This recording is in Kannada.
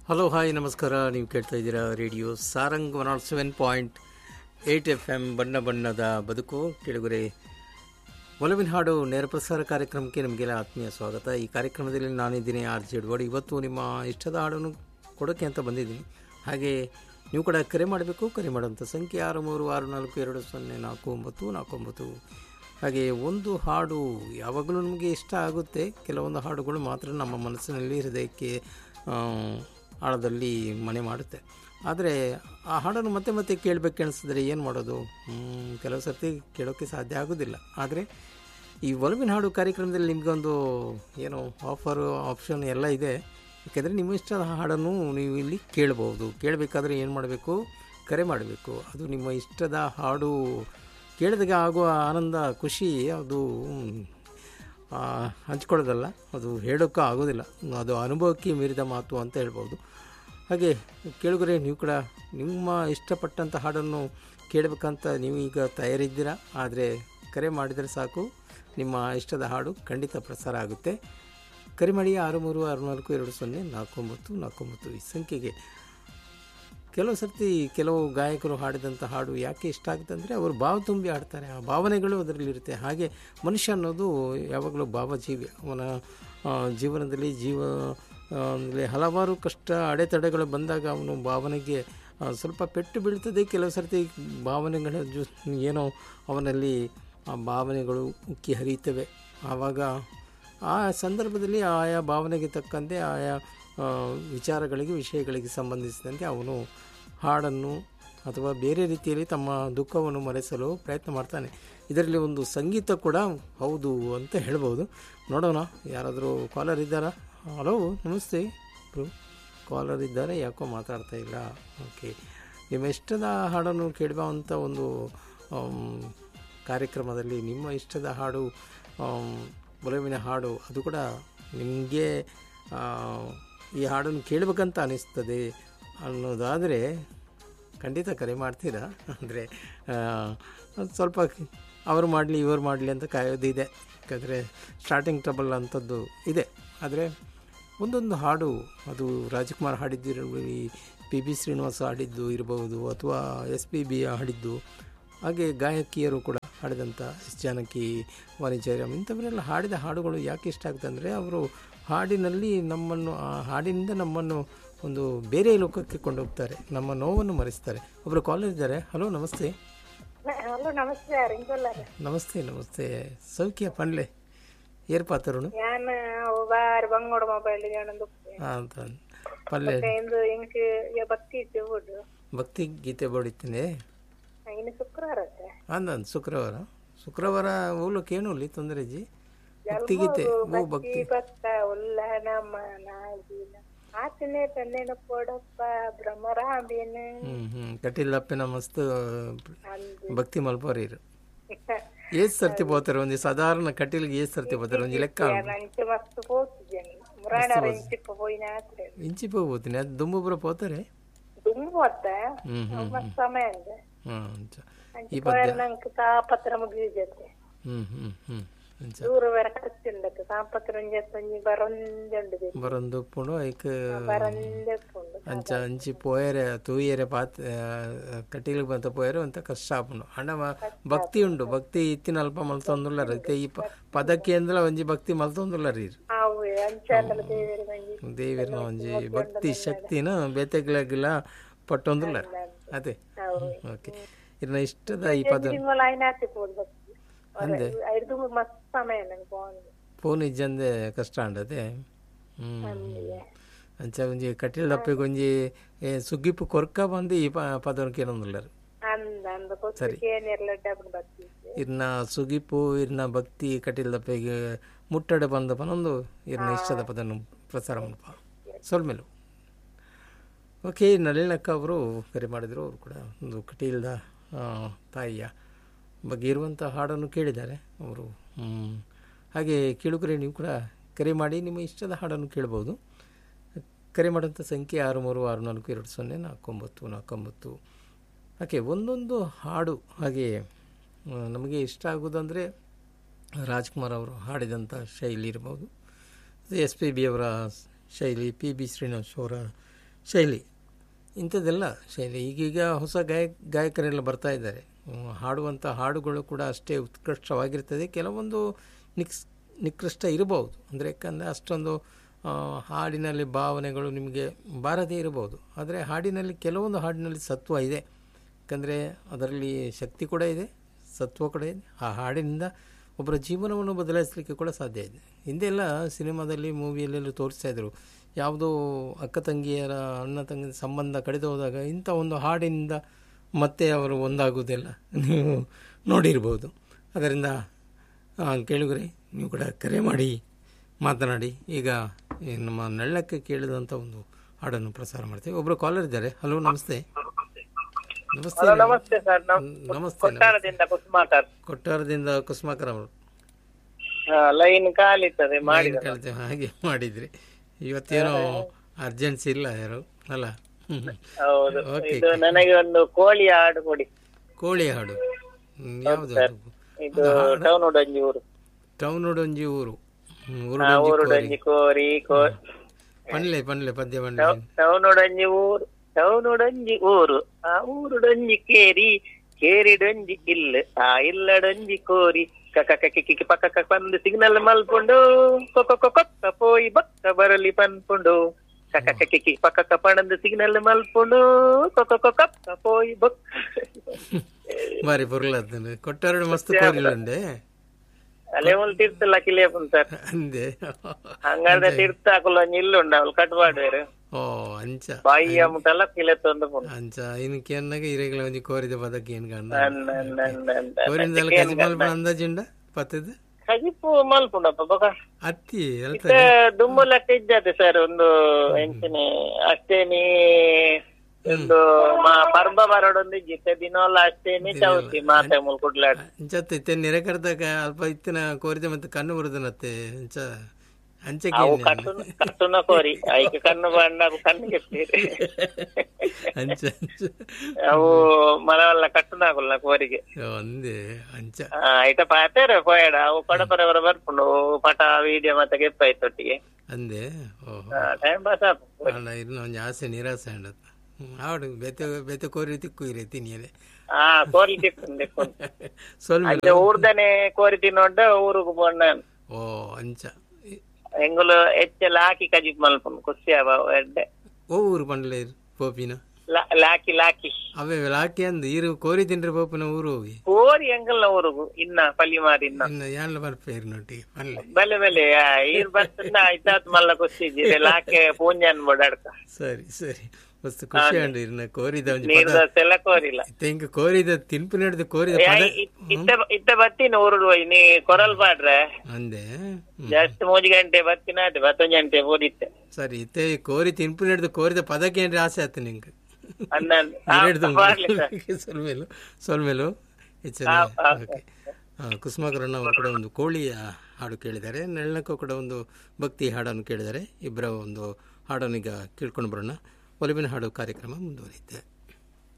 ಹಲೋ ಹಾಯ್ ನಮಸ್ಕಾರ ನೀವು ಕೇಳ್ತಾ ಇದ್ದೀರಾ radio Sarang one naught seven point eight F M ಬಣ್ಣ ಬಣ್ಣದ ಬದುಕು ಕೆಳಗುರೆ ಒಲವಿನ ಹಾಡು ನೇರ ಪ್ರಸಾರ ಕಾರ್ಯಕ್ರಮಕ್ಕೆ ನಿಮಗೆಲ್ಲ ಆತ್ಮೀಯ ಸ್ವಾಗತ ಈ ಕಾರ್ಯಕ್ರಮದಲ್ಲಿ ನಾನಿದ್ದೀನಿ ಆರ್ ಜೆ ಎಡ್ವರ್ಡ್ ಇವತ್ತು ನಿಮ್ಮ ಇಷ್ಟದ ಹಾಡನ್ನು ಕೊಡೋಕ್ಕೆ ಅಂತ ಬಂದಿದ್ದೀನಿ ಹಾಗೆ ನೀವು ಕೂಡ ಕರೆ ಮಾಡಬೇಕು ಕರೆ ಮಾಡೋಂಥ ಸಂಖ್ಯೆ ಆರು ಮೂರು ಆರು ನಾಲ್ಕು ಎರಡು ಸೊನ್ನೆ ನಾಲ್ಕು ಒಂಬತ್ತು ನಾಲ್ಕು ಒಂಬತ್ತು ಹಾಗೆ ಒಂದು ಹಾಡು ಯಾವಾಗಲೂ ನಮಗೆ ಇಷ್ಟ ಆಗುತ್ತೆ ಕೆಲವೊಂದು ಹಾಡುಗಳು ಮಾತ್ರ ನಮ್ಮ ಮನಸ್ಸಿನಲ್ಲಿ ಹೃದಯಕ್ಕೆ ಆ, ಆಳದಲ್ಲಿ ಮನೆ ಮಾಡುತ್ತೆ ಆದರೆ ಆ ಹಾಡನ್ನು ಮತ್ತೆ ಮತ್ತೆ ಕೇಳಬೇಕು ಅನಿಸಿದ್ರೆ ಏನು ಮಾಡೋದು ಹ್ಮ್, ಕೆಲವು ಸರ್ತಿ ಕೇಳೋಕ್ಕೆ ಸಾಧ್ಯ ಆಗೋದಿಲ್ಲ ಆದರೆ ಈ ಒಲವಿನ ಹಾಡು ಕಾರ್ಯಕ್ರಮದಲ್ಲಿ ನಿಮಗೊಂದು ಏನು ಆಫರು ಆಪ್ಷನ್ ಎಲ್ಲ ಇದೆ ಯಾಕೆಂದರೆ ನಿಮ್ಮ ಇಷ್ಟದ ಹಾಡನ್ನು ನೀವು ಇಲ್ಲಿ ಕೇಳ್ಬೋದು ಕೇಳಬೇಕಾದ್ರೆ ಏನು ಮಾಡಬೇಕು ಕರೆ ಮಾಡಬೇಕು ಅದು ನಿಮ್ಮ ಇಷ್ಟದ ಹಾಡು ಕೇಳಿದಾಗ ಆಗುವ ಆನಂದ ಖುಷಿ ಅದು ಹ್ಮ್, ಆ, ಹಂಚ್ಕೊಳ್ಳೋದಲ್ಲ ಅದು ಹೇಳೋಕ್ಕೂ ಆಗೋದಿಲ್ಲ ಅದು ಅನುಭವಕ್ಕೆ ಮೀರಿದ ಮಾತು ಅಂತ ಹೇಳ್ಬೋದು ಹಾಗೆ ಕೇಳುಗರೆ ನೀವು ಕೂಡ ನಿಮ್ಮ ಇಷ್ಟಪಟ್ಟಂಥ ಹಾಡನ್ನು ಕೇಳಬೇಕಂತ ನೀವು ಈಗ ತಯಾರಿದ್ದೀರಾ ಆದರೆ ಕರೆ ಮಾಡಿದರೆ ಸಾಕು ನಿಮ್ಮ ಇಷ್ಟದ ಹಾಡು ಖಂಡಿತ ಪ್ರಸಾರ ಆಗುತ್ತೆ ಕರೆ ಮಾಡಿ ಆರು ಮೂರು ಆರು ನಾಲ್ಕು ಎರಡು ಸೊನ್ನೆ ನಾಲ್ಕು ಒಂಬತ್ತು ನಾಲ್ಕು ಒಂಬತ್ತು ಈ ಸಂಖ್ಯೆಗೆ ಕೆಲವು ಸರ್ತಿ ಕೆಲವು ಗಾಯಕರು ಹಾಡಿದಂಥ ಹಾಡು ಯಾಕೆ ಇಷ್ಟ ಆಗುತ್ತೆ ಅಂದರೆ ಅವರು ಭಾವ ತುಂಬಿ ಹಾಡ್ತಾರೆ ಆ ಭಾವನೆಗಳು ಅದರಲ್ಲಿರುತ್ತೆ ಹಾಗೆ ಮನುಷ್ಯ ಅನ್ನೋದು ಯಾವಾಗಲೂ ಭಾವಜೀವಿ ಅವನ ಆ, ಜೀವನದಲ್ಲಿ ಜೀವ ಆ, ಅಂದ್ರೆ ಹಲವಾರು ಕಷ್ಟ ಅಡೆತಡೆಗಳು ಬಂದಾಗ ಅವನು ಭಾವನೆಗೆ ಆ, ಸ್ವಲ್ಪ ಪೆಟ್ಟು ಬೀಳ್ತದೆ ಕೆಲವು ಸರ್ತಿ ಭಾವನೆಗಳ ಜು ಏನೋ ಅವನಲ್ಲಿ ಆ ಭಾವನೆಗಳು ಉಕ್ಕಿ ಹರಿಯುತ್ತವೆ ಆವಾಗ ಆ ಸಂದರ್ಭದಲ್ಲಿ ಆಯಾ ಭಾವನೆಗೆ ತಕ್ಕಂತೆ ಆಯಾ ಆ, ವಿಚಾರಗಳಿಗೆ ವಿಷಯಗಳಿಗೆ ಸಂಬಂಧಿಸಿದಂತೆ ಅವನು ಹಾಡನ್ನು ಅಥವಾ ಬೇರೆ ರೀತಿಯಲ್ಲಿ ತಮ್ಮ ದುಃಖವನ್ನು ಮರೆಸಲು ಪ್ರಯತ್ನ ಮಾಡ್ತಾನೆ ಇದರಲ್ಲಿ ಒಂದು ಸಂಗೀತ ಕೂಡ ಹೌದು ಅಂತ ಹೇಳ್ಬೋದು ನೋಡೋಣ ಯಾರಾದರೂ ಕಾಲರ್ ಇದ್ದಾರಾ ಹಲೋ ನಮಸ್ತೆ ಬ್ರೋ ಕಾಲರ್ ಇದ್ದಾರೆ ಯಾಕೋ ಮಾತಾಡ್ತಾ ಇಲ್ಲ ಓಕೆ ನಿಮ್ಮ ಇಷ್ಟದ ಹಾಡನ್ನು ಕೇಳುವಂಥ ಒಂದು ಆಮ್, ಕಾರ್ಯಕ್ರಮದಲ್ಲಿ ನಿಮ್ಮ ಇಷ್ಟದ ಹಾಡು ಆಮ್, ಒಲವಿನ ಹಾಡು ಅದು ಕೂಡ ನಿಮಗೆ ಈ ಹಾಡನ್ನು ಕೇಳಬೇಕಂತ ಅನಿಸ್ತದೆ ಅನ್ನೋದಾದರೆ ಖಂಡಿತ ಕರೆ ಮಾಡ್ತೀರಾ ಅಂದರೆ ಸ್ವಲ್ಪ ಅವರು ಮಾಡಲಿ ಇವರು ಮಾಡಲಿ ಅಂತ ಕಾಯೋದಿದೆ ಯಾಕಂದರೆ ಸ್ಟಾರ್ಟಿಂಗ್ ಟ್ರಬಲ್ ಅಂಥದ್ದು ಇದೆ ಆದರೆ ಒಂದೊಂದು ಹಾಡು ಅದು ರಾಜ್ಕುಮಾರ್ ಹಾಡಿದ್ದಿರಲಿ ಪಿ ಬಿ ಶ್ರೀನಿವಾಸ ಹಾಡಿದ್ದು ಇರಬಹುದು ಅಥವಾ ಎಸ್ ಪಿ ಬಿ ಹಾಡಿದ್ದು ಹಾಗೆ ಗಾಯಕಿಯರು ಕೂಡ ಹಾಡಿದಂಥ ಎಸ್ ಜಾನಕಿ ವಾಣಿ ಜಯರಾಮ್ ಇಂಥವರೆಲ್ಲ ಹಾಡಿದ ಹಾಡುಗಳು ಯಾಕೆ ಇಷ್ಟ ಆಗುತ್ತೆ ಅಂದರೆ ಅವರು ಹಾಡಿನಲ್ಲಿ ನಮ್ಮನ್ನು ಆ ಹಾಡಿನಿಂದ ನಮ್ಮನ್ನು ಒಂದು ಬೇರೆ ಲೋಕಕ್ಕೆ ಕೊಂಡೋಗ್ತಾರೆ ನಮ್ಮ ನೋವನ್ನು ಮರೆಸ್ತಾರೆ ಒಬ್ಬರು ಕಾಲರ್ ಇದ್ದಾರೆ ಹಲೋ ನಮಸ್ತೆ ಹಲೋ ನಮಸ್ಕಾರ ಇಂಕೊಲ್ಲಾರ ನಮಸ್ತೆ ನಮಸ್ತೆ ಸೌಖ್ಯ ಪಂಡ್ಲೆ ಏರ್ಪಾತರುಣು ഞാൻ ಬಾರಿ ಬಂಗೋಡ ಮೊಬೈಲ್ ഞാനൊന്ന് ಅಂತ ಪಲ್ಲೆ ಎಂದು എനിക്ക് ಭಕ್ತಿ ಇತ್ತು ಬಿಡು ಭಕ್ತಿ ಗೀತೆ ಬಡಿತೀನಿ ಇನ್ನು ಶುಕ್ರವಾರ ಅತ್ತೆ ಅಂದಂದು ಶುಕ್ರವಾರ ಶುಕ್ರವಾರ ಹೋಗ್ಲಿಕ್ಕೆ ಅಲ್ಲಿ ತೊಂದರೆ ಜಿ ಭಕ್ತಿ ಗೀತೆ ಓ ಭಕ್ತಿ ಪಕ್ಕ ಉಲ್ಲ ನಮ್ಮ ನಾಗಿನ ಆತನೇ ತನ್ನೇನ ಕೊಡಪ್ಪ ಭ್ರಮರಾಂಬೇನ ಹ್ಮ್ ಹ್ಮ್ ಕಟೀಲಪ್ಪನ ಮಸ್ತ್ ಅಂದು ಭಕ್ತಿ ಮಲ್ಪೋರಿರು ಏಸ್ ಸರ್ತಿ పోతారు ಒಂದು ಸಾಧಾರಣ ಕಟೀಲ್ಗೆ ಏಸ್ ಸರ್ತಿ పోతారు ಒಂದು ಲೆಕ್ಕ ನನಗೆ ಮಸ್ತ್ ಹೋಗ್ತಿದ್ದೇನೆ ಮುರಾಣರ ಇಂಚಿಪ್ಪ ಹೋಯ್ನ ಆತ್ರೆ ಇಂಚಿ ಹೋಗ್ತೀನಿ ಅದು ದುಮ್ಮೊಬ್ಬರು పోతాರೆ ತುಂಬ ಅತ್ತ ಹ್ಮ್ ಹ್ಮ್ ಮಸ್ತ್ ಸಮಯ ಅಂದೆ ಹ್ಮ್ ಅಂಚ. ಅಂಚೆ ಪೋಯರ್ ನಂಗೆ ತಾಪತ್ರ ಮುಗಿದಿದ್ದೆ ಹ್ಮ್ ಹ್ಮ್ ಹ್ಮ್ ಅಂಚ. ದೂರ ಬೇರೆ ಖರ್ಚುಂಡಕ್ಕೆ ತಾಪತ್ರ ಒಂಜಿ ಒಂಜಿ ಬರೊಂದುಂಡು ಬರೊಂದು ಉಪ್ಪುಂಡು ಐಕ್ ಬರಂದೆಪ್ಪುಂಡು ಅಂಚ ಅಂಚಿ పోయేರೆ ತೂಯರೆ ಪಾತ್ ಕಟೀಲಿಗೆ ಬಂತ పోయారు ಅಂತ ಕಷ್ಟ ಆಪುಂಡು ಅಂಡ ಮ- ಭಕ್ತಿ ಉಂಡು ಭಕ್ತಿ ಇತ್ತಿನ ಅಲ್ಪ ಮಲ್ತೊಂದುಲ್ಲರ ಐತೆ ಈ ಪ- ಪದಕ್ಕೆ ಅಂದಲ ಒಂಜಿ ಭಕ್ತಿ ಮಲ್ತೊಂದುಲ್ಲರ ಇರು ಅವು ಅಂಚಾಂಡಲ ದೇವರ ಮಂಜಿ ದೇವಿನ ಒಂಜಿ ಭಕ್ತಿ ಶಕ್ತಿನ ಬೇತೆಗ್ಲಾಗಿಲ್ಲ ಪಟ್ಟೊಂದುಲ್ಲರ ಅದೇ ಅವು ಓಕೆ ಇನ್ನ ಇಷ್ಟದ ಈ ಪದ ತಿಂಗಳ ಐನಾತಿ ಪೋದು ಭಕ್ತಿ ಅಂದೆ ಐದು ಮಸ್ತ್ ಸಮಯ ನಂಗೆ ಪೋಂದು ಫೋನ್ ಇಜ್ಜಂದೆ ಕಷ್ಟ ಅಂಡದೆ ಹ್ಮ್ ಅಂಚ ಒಂಜಿ ಕಟೀಲ್ ದಪ್ಪಿಗೆ ಒಂಜಿ ಏ, ಸುಗ್ಗಿಪ್ಪು ಕೊರ್ಕ ಬಂದು ಈ ಪ ಪದವನ್ನು ಕೇಳೊಂದುಲ್ಲರು ಅಂದ ಅಂದ ಕೊತ್ತಿಗೆ ಏನಿರ್ಲ ಡಬ್ಬನ್ ಭಕ್ತಿ ಇರ್ನ ಸುಗಿಪು ಇರ್ನ ಭಕ್ತಿ ಕಟೀಲ್ ದಪ್ಪೆಗೆ ಮುಟ್ಟಡೆ ಬಂದ ಪನೊಂದು ಇರ್ನ ಇಷ್ಟದ ಪದನ್ನು ಪ್ರಸಾರ ಮಾಡಪ್ಪ ಸೊಲ್ಮೇಲು ಓಕೆ ನಳಿನಕ್ಕ ಅವರು ಕರೆ ಮಾಡಿದರು ಅವರು ಕೂಡ ಒಂದು ಕಟೀಲ್ದ ಆ, ತಾಯಿಯ ಬಗ್ಗೆ ಇರುವಂಥ ಹಾಡನ್ನು ಕೇಳಿದ್ದಾರೆ ಅವರು ಹ್ಮ್. ಹಾಗೆ ಕೇಳುಗರೆ ನೀವು ಕೂಡ ಕರೆ ಮಾಡಿ ನಿಮ್ಮ ಇಷ್ಟದ ಹಾಡನ್ನು ಕೇಳ್ಬೋದು ಕರೆ ಮಾಡೋಂಥ ಸಂಖ್ಯೆ ಆರು ಮೂರು ಆರು ನಾಲ್ಕು ಎರಡು ಸೊನ್ನೆ ನಾಲ್ಕೊಂಬತ್ತು ನಾಲ್ಕೊಂಬತ್ತು ಓಕೆ ಒಂದೊಂದು ಹಾಡು ಹಾಗೆ ಆ, ನಮಗೆ ಇಷ್ಟ ಆಗೋದಂದರೆ ರಾಜ್ಕುಮಾರ್ ಅವರು ಹಾಡಿದಂಥ ಶೈಲಿ ಇರ್ಬೋದು ಎಸ್ ಪಿ ಬಿ ಅವರ ಶೈಲಿ ಪಿ ಬಿ ಶ್ರೀನಿವಾಸ್ ಅವರ ಶೈಲಿ ಇಂಥದ್ದೆಲ್ಲ ಶೈಲಿ ಈಗೀಗ ಹೊಸ ಗಾಯ ಗಾಯಕರೆಲ್ಲ ಬರ್ತಾ ಇದ್ದಾರೆ ಹ್ಮ್, ಹಾಡುವಂಥ ಹಾಡುಗಳು ಕೂಡ ಅಷ್ಟೇ ಉತ್ಕೃಷ್ಟವಾಗಿರ್ತದೆ ಕೆಲವೊಂದು ನಿಕ್ಸ್ ನಿಕೃಷ್ಟ ಇರಬಹುದು ಅಂದರೆ ಯಾಕಂದರೆ ಅಷ್ಟೊಂದು ಆ, ಹಾಡಿನಲ್ಲಿ ಭಾವನೆಗಳು ನಿಮಗೆ ಬಾರದೇ ಇರಬಹುದು ಆದರೆ ಹಾಡಿನಲ್ಲಿ ಕೆಲವೊಂದು ಹಾಡಿನಲ್ಲಿ ಸತ್ವ ಇದೆ ಯಾಕಂದರೆ ಅದರಲ್ಲಿ ಶಕ್ತಿ ಕೂಡ ಇದೆ ಸತ್ವ ಕೂಡ ಇದೆ ಆ ಹಾಡಿನಿಂದ ಒಬ್ಬರ ಜೀವನವನ್ನು ಬದಲಾಯಿಸಲಿಕ್ಕೆ ಕೂಡ ಸಾಧ್ಯ ಇದೆ ಹಿಂದೆಲ್ಲ ಸಿನಿಮಾದಲ್ಲಿ ಮೂವಿಯಲ್ಲೆಲ್ಲ ತೋರಿಸ್ತಾ ಇದ್ರು ಯಾವುದೋ ಅಕ್ಕ ತಂಗಿಯರ ಅಣ್ಣ ತಂಗಿ ಸಂಬಂಧ ಕಡಿದು ಹೋದಾಗ ಇಂಥ ಒಂದು ಹಾಡಿನಿಂದ ಮತ್ತೆ ಅವರು ಒಂದಾಗುವುದೆಲ್ಲ ನೀವು ನೋಡಿರ್ಬೋದು ಅದರಿಂದ ಕೇಳುಗರೆ ನೀವು ಕೂಡ ಕರೆ ಮಾಡಿ ಮಾತನಾಡಿ ಈಗ ಈ ನಮ್ಮ ನೆಳ್ಳಕ್ಕೆ ಕೇಳಿದಂಥ ಒಂದು ಹಾಡನ್ನು ಪ್ರಸಾರ ಮಾಡ್ತೀವಿ ಒಬ್ಬರು ಕಾಲರ್ ಇದ್ದಾರೆ ಹಲೋ ನಮಸ್ತೆ ನಮಸ್ತೆ ಹಲೋ ನಮಸ್ತೆ ಸರ್ ನಮ್ ನಮಸ್ತೆ ಕೊಟ್ಟಾರದಿಂದ ಕುಸುಮಾಕರ್ ಕೊಟ್ಟಾರದಿಂದ ಕುಸುಮಾಕರ್ ಅವರು ಲೈನ್ ಖಾಲಿರ್ತದೆ ಮಾಡಿ ಏನು ಕೇಳ್ತೇವೆ ಹಾಗೆ ಮಾಡಿದ್ರಿ ಇವತ್ತೇನೋ ಅರ್ಜೆನ್ಸಿ ಇಲ್ಲ ಯಾರು ಅಲ್ಲ ಹ್ಮ್. ಹೌದು ಓಕೆ ಇದು ನನಗೆ ಒಂದು ಕೋಳಿ ಹಾಡು ಕೊಡಿ ಕೋಳಿ ಹಾಡು ಹ್ಮ್, ಯಾವುದು ಅದು ಇದು ಟೌನ್ ಉಡಂಜಿ ಊರು ಟೌನ್ ಒಂಜಿ ಊರು ಹ್ಮ್, ಊರು ಆ, ಊರು ಉಡಂಜಿ ಕೋರಿ ಕೋ ಪನ್ಲೆ ಪನ್ಲೆ ಪದ್ಯ ಪನ್ಲೆ ಟೌನ್ ಉಡಂಜಿ ಊರು ಟೌನ್ ಉಡಂಜಿ ಊರು ಆ ಊರುಡೊಂಜಿ ಕೇರಿ ಕೇರಿಡೊಂಜಿ ಇಲ್ಲು ಆ ಇಲ್ಲಡೊಂಜಿ ಕೋರಿ ಕಕ ಕಕ್ಕಿ ಕಿಕ್ಕಿ ಪಕ್ಕ ಕಕ್ಕ ಬಂದು ಸಿಗ್ನಲ್ ಮಲ್ಪುಂಡು ಕೊಕ್ಕ ಕೊಕ್ಕ ಪೋಯಿ ಬಕ್ಕ ಬರಲಿ ಪನ್ಪುಂಡು ಕಕ್ಕ ಕಕ್ಕಿ ಕಿಕ್ಕಿ ಪಕ್ಕ ಕಕ್ಕ ಪಣಂದು ಸಿಗ್ನಲ್ ಮಲ್ಪುಂಡು ಕೊಕ್ಕ ಕೊಕ್ಕ ಪೋಯಿ ಬಕ್ ಬಾರಿ ಪುರ್ಲತ್ತನು ಕೊಟ್ಟಾರಡು ಮಸ್ತ್ ಕೋರಿಲುಂಡೆ ಅಲ್ಲೇ ಒಂದು ತಿರ್ತಲ್ಲ ಕಿಲೇ ಸರ್ ಅಂದೆ ಹಂಗಾದ್ರೆ ತಿರ್ತ ಹಾಕಲ್ಲ ಇಲ್ಲುಂಡು ಅವಳು ಕಟ್ಬಾಡ್ವೇರು ಓ ಅಂಚ ಬಾಯಿ ಅಮ್ಮಟಲ್ಲ ಕಿಲೆ ತೊಂದು ಪುಂಡು ಅಂಚ ಇನ್ನು ಕೆನ್ನಾಗ ಇರೆಗಳ ಒಂಜಿ ಕೋರಿದ ಪದಕ್ಕೆ ಏನು ಕಂಡ ಅನ್ನ ಅನ್ನ ಅನ್ನ ಅನ್ನ. ಕೋರಿಂದೆಲ್ಲ ಕಜಿ ಮಲ್ಪ ಅಂದಾಜುಂಡ ಪತ್ತದ ಕಜಿಪು ಮಲ್ಪುಂಡಪ್ಪ ಬೊಕ ಅತ್ತಿ ಅಲ್ತ ಇತ್ತೆ ದುಂಬು ಲೆಕ್ಕ ಇಜ್ಜಾತೆ ಸರ್ ಒಂದು ಎಂಚಿನಿ ಅಷ್ಟೇನಿ ಒಂದು ಮಾ- ಪರ್ಬ ಬರೋಡೊಂದು ಇಜ್ಜಿತ್ತೆ ದಿನವಲ್ಲ ಅಷ್ಟೇನಿ ಚೌತಿ ಮಾತೆ ಮುಲ್ಕುಡ್ಲಾಡ್ ಅಂಚತ್ತ ಇತ್ತೆ ನೆರೆ ಕರ್ದಾಗ ಅಲ್ಪ ಇತ್ತಿನ ಕೋರಿದ ಮತ್ತೆ ಕಣ್ಣು ಬರುದನತ್ತೆ ಅಂಚ ಅಂಚಕ್ಕೆ ಅವು ಏನ್ ಕಟ್ಟುನ ಕಟ್ಟುನ ಕೋರಿ ಐಕೆ ಕಣ್ಣು ಬಂಡ ಕಣ್ಣಿಗೆ ಸೇರಿ ಅಂಚ ಅಂಚ ಅವು ಮನವಲ್ಲ ಕಟ್ಟುನಾಗುಲ್ಲ ಕೋರಿಗೆ ಒಂದೇ ಅಂಚ ಆ, ಐಟ ಪಾತೇರ ಪೋಯಡ ಅವು ಕೊಡಪರವರ ಬರ್ಪುಂಡು ಪಟ ವಿಡಿಯೋ ಮತ್ತೆ ಗೆಪ್ಪ ಆಯ್ತು ಒಟ್ಟಿಗೆ ಅಂದೆ ಓಹೋ ಟೈಮ್ ಪಾಸ್ ಆಪು ಅಣ್ಣ ಇನ್ನು ಒಂಜಿ ಆಸೆ ನಿರಾಸೆ ಅಂಡತ್ತ ಆವಡು ಬೆತೆ ಬೆತೆ ಕೋರಿ ತಿಕ್ಕು ಇರೆ ತಿನ್ನಿಯಲೆ ಆ ಕೋರಿ ತಿಕ್ಕೊಂಡು ತಿಕ್ಕೊಂಡು ಸ್ವಲ್ಪ ಅಲ್ಲಿ ಊರ್ದನೆ ಕೋರಿ ತಿನ್ನೊಡ್ಡ ಊರುಗು ಬಣ್ಣ ಓ ಅಂಚ ಎಂಗುಲು ಹೆಚ್ಚೆಲ್ಲ ಹಾಕಿ ಕಜಿಪ್ ಮಲ್ಪುಂಡು ಖುಷಿ ಅವ ಎಡ್ಡೆ ಓ ಊರು ಪಂಡ್ಲೆ ಪೋಪಿನ ಲಾ- ಲಾಕಿ ಲಾಕಿ ಅವೇ ಲಾಕಿ ಅಂದ್ ಇರು ಕೋರಿ ತಿಂಡ್ರೆ ಪೋಪಿನ ಊರು ಹೋಗಿ ಕೋರಿ ಎಂಗಲ್ನ ಊರುಗು ಇನ್ನ ಪಲ್ಲಿ ಮಾರಿ ಇನ್ನ ಇನ್ನು ಯಾನ್ಲ ಬರ್ಪೇರು ನೊಟ್ಟಿಗೆ ಪನ್ಲೆ ಬಲೆ ಬಲೆ ಆ, ಈರ್ ಬರ್ತಂದ ಆಯ್ತಾತ್ ಮಲ್ಲ ಖುಷಿ ಇದ್ದಿದೆ ಲಾಕೆ ಪೂಂಜನ್ ಬಡಾಡ್ಕ ಸರಿ ಸರಿ ಮಸ್ತ್ ಖುಷಿ ಅಂಡ್ ಇರ್ನ ಕೋರಿದ ಒಂಜಿ ನೀರ್ ಪದ ದೋಸೆ ಎಲ್ಲ ಕೋರಿಲ್ಲ ತೆಂಕ ಕೋರಿದ ತಿನ್ಪು ನಡೆದು ಕೋರಿದ ಯಾ, ಪದ ಇ- ಇತ್ತ ಇತ್ತ ಬತ್ತಿನ ಊರು ನೀ ಕೊರಲ್ ಬಾಡ್ರೆ ಅಂದೆ ಹ್ಮ್. ಜಾಸ್ತಿ ಮೂಜಿ ಗಂಟೆ ಬತ್ತಿನ ಅದೇ ಬತ್ತೊಂದು ಗಂಟೆ ಬೋದಿತ್ತೆ ಸರಿ ಇತ್ತೆ ಕೋರಿ ತಿನ್ಪು ನಡೆದು ಕೋರಿದ ಪದಕ್ಕೆ ಏನ್ರಿ ಆಸೆ ಆಯ್ತು ನಿಂಗೆ ಅನ್ನ ಎರಡ್ದು ಬಾರ್ಲಿ ಸರ್ ಸೊಲ್ಮೇಲು ಸೊಲ್ಮೇಲು ಹೆಚ್ಚಿನ ಓಕೆ ಕುಸುಮಾಕರಣ್ಣ ಅವರು ಕೂಡ ಒಂದು ಕೋಳಿಯ ಹಾಡು ಕೇಳಿದ್ದಾರೆ ನೆಳ್ಳಕ್ಕೂ ಕೂಡ ಒಂದು ಭಕ್ತಿ ಹಾಡನ್ನು ಕೇಳಿದ್ದಾರೆ ಇಬ್ಬರ ಒಂದು ಹಾಡನ್ನು ಈಗ ಕೇಳ್ಕೊಂಡು ಬರೋಣ ಒಲಿವಿನ ಹಾಡು ಕಾರ್ಯಕ್ರಮ ಮುಂದುವರಿಯುತ್ತೆ